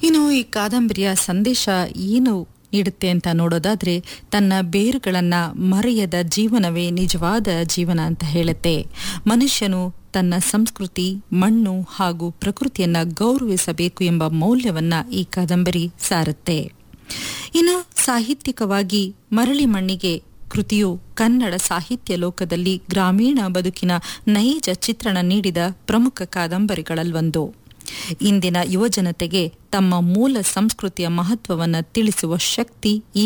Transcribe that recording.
ಇನ್ನು ಈ ಕಾದಂಬರಿಯ ಸಂದೇಶ ಏನು ನೀಡುತ್ತೆ ಅಂತ ನೋಡೋದಾದ್ರೆ ತನ್ನ ಬೇರುಗಳನ್ನ ಮರೆಯದ ಜೀವನವೇ ನಿಜವಾದ ಜೀವನ ಅಂತ ಹೇಳುತ್ತೆ ಮನುಷ್ಯನು ತನ್ನ ಸಂಸ್ಕೃತಿ ಮಣ್ಣು ಹಾಗೂ ಪ್ರಕೃತಿಯನ್ನ ಗೌರವಿಸಬೇಕು ಎಂಬ ಮೌಲ್ಯವನ್ನ ಈ ಕಾದಂಬರಿ ಸಾರುತ್ತೆ ಇನ್ನು ಸಾಹಿತ್ಯಿಕವಾಗಿ ಮರಳಿ ಮಣ್ಣಿಗೆ ಕೃತಿಯು ಕನ್ನಡ ಸಾಹಿತ್ಯ ಲೋಕದಲ್ಲಿ ಗ್ರಾಮೀಣ ಬದುಕಿನ ನೈಜ ಚಿತ್ರಣ ನೀಡಿದ ಪ್ರಮುಖ ಕಾದಂಬರಿಗಳಲ್ಲೊಂದು ಇಂದಿನ ಯುವಜನತೆಗೆ ತಮ್ಮ ಮೂಲ ಸಂಸ್ಕೃತಿಯ ಮಹತ್ವವನ್ನು ತಿಳಿಸುವ ಶಕ್ತಿ ಈ